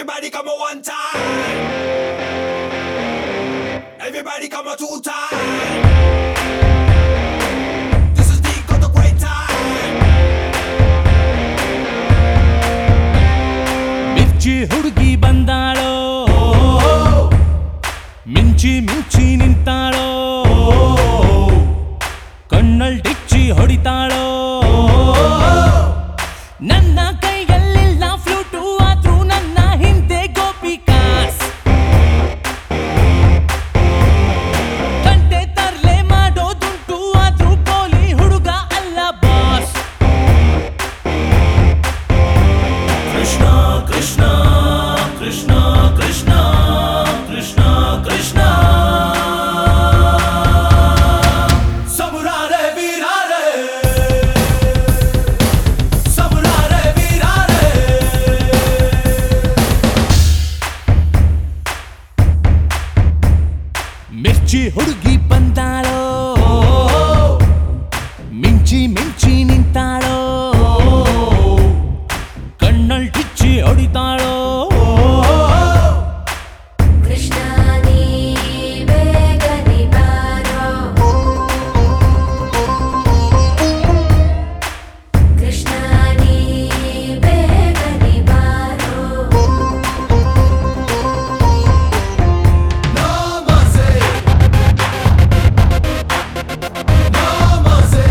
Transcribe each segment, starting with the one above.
Everybody come a one time. Everybody come a two time. This is the got the great time. ಮಿರ್ಚಿ ಹುಡುಗಿ ಬಂದಾಳೋ ಮಿಂಚಿ ಮಿಂಚಿ ನಿಂತಾಳೋ ಕಣ್ಣಲ್ ಡಿಚ್ಚಿ ಹೊಡಿತಾಳೋ ನನ್ನ ಕೈಯಲ್ಲಿಲ್ಲ flute ಆದ್ರೂ ನನ್ನ ಹಿಂದೆ ಗೋಪಿಕಾಸ್ ಗಂಟೆ ತರ್ಲೆ ಮಾಡೋದುಂಟು ಆದ್ರೂ ಪೋಲಿ ಹುಡುಗ ಅಲ್ಲ boss Krishna Krishna Krishna Krishna Krishna Krishna Samurare virare. Samurare virare. ಮಿರ್ಚಿ ಹುಡುಗಿ ಬಂದಾಳೋ ಮಿಂಚಿ ಮಿಂಚಿ ನಿಂತಾಳೋ ಕಣ್ಣಲ್ ಟಿಚ್ಚಿ ಹೊಡಿತಾಳೋ ಕೃಷ್ಣಾನಿ ಬೇಗನೆ ಬಾರೋ ಕೃಷ್ಣಾನಿ ಬೇಗನೆ ಬಾರೋ Namaste. Namaste.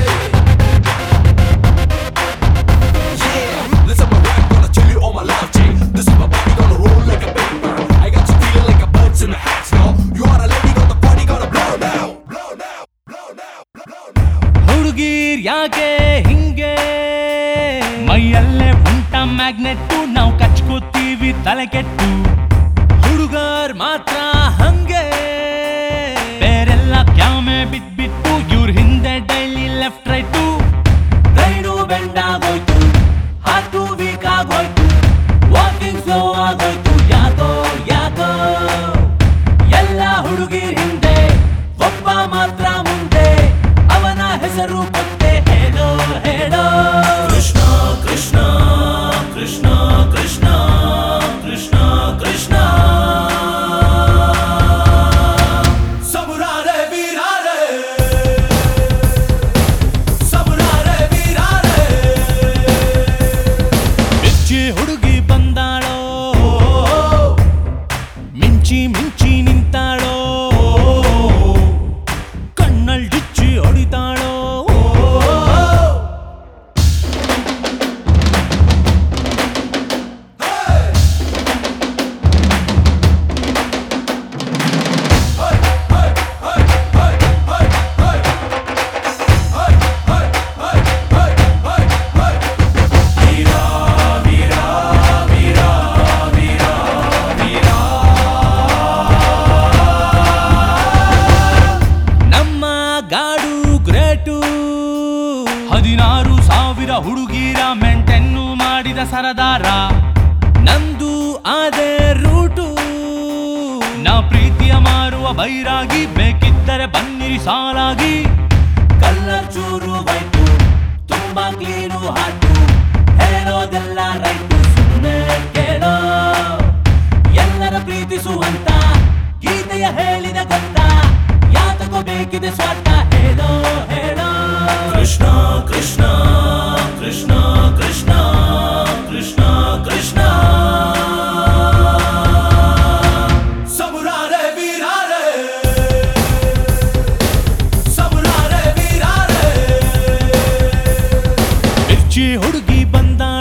Yeah, listen my rap, gonna tell you all my love, G. This is my body gonna roll like a paper. I got you feeling like a birds in the hats now. You are a lady, got the party gonna blow now. Blow now, blow now, blow now. ಹುಡುಗೀರ್ ಯಾಕೆ ಹಿಂಗೆ ಮೈಯಲ್ಲೇ ಉಂಟ magnet ನಾವು ಕಚ್ಕೋತೀವಿ ತಲೆ ಕೆಟ್ಟು ಹುಡುಗರ್ ಮಾತ್ರ ಹಂಗೆ ಬೇರೆಲ್ಲ ಕ್ಯಾಮೆ ಬಿಟ್ಬಿಟ್ಟು ಇವ್ರ ಹಿಂದೆ daily left right brain bend ಆಗೋಯ್ತು ಹಾರ್ಟು ವೀಕ್ ಆಗೋಯ್ತು ವಾಕಿಂಗ್ ಸ್ಲೋ ಆಗೋಯ್ತು ಯಾಕೋ ಯಾಕೋ ಎಲ್ಲ ಹುಡುಗಿರ್ ಹಿಂದೆ ಒಬ್ಬ ಮಾತ್ರ ಮುಂದೆ ಅವನ ಹೆಸರು ಮತ್ತೆ ಹೇಳೋ ಹೇಳೋ Krishna Krishna Krishna Krishna Krishna Krishna Samurare virare. Samurare virare. ಮಿರ್ಚಿ ಹುಡುಗಿ ಬಂದಾಳೋ ಮಿಂಚಿ ಮಿಂಚಿ ನಿಂತಾಳೋ ಕಣ್ಣಲ್ ಡಿಚ್ಚಿ ಹೊಡಿತಾಳೋ ನಮ್ಮ ಗಾಡು ಗ್ರೇಟು ಹದಿನಾರು ಸಾವಿರ ಹುಡುಗಿರ ಮೆಂಟೆನ್ನು ಮಾಡಿದ ಸರದಾರ ನಂದು ಅದೇ ರೂಟು ನಾ ಪ್ರೀತಿಯ ಮಾರುವ ಬೈರಾಗಿ ಬೇಕಿದ್ದರೆ ಬನ್ನಿರಿ ಸಾಲಾಗಿ ಕಲ್ಲ ಚೂರು ಬೈಟು ತುಂಬಾ ಕ್ಲೀನು ಹಾಟು ಹೇಳೋದೆಲ್ಲ ರೈಟು ಸುಮ್ಮನೆ ಕೇಳೋ ಎಲ್ಲರ ಪ್ರೀತಿಸುವಂತ ಗೀತೆಯ ಹೇಳಿದ ಗೊತ್ತಾ ಯಾತಕೋ ಬೇಕಿದೆ ಸ್ವಾರ್ಥ ಹೇಳೋ ಹೇಳೋ Krishna Krishna Krishna Krishna Krishna Krishna Samurare virare. Samurare virare. ಮಿರ್ಚಿ ಹುಡುಗಿ ಬಂದಾಳ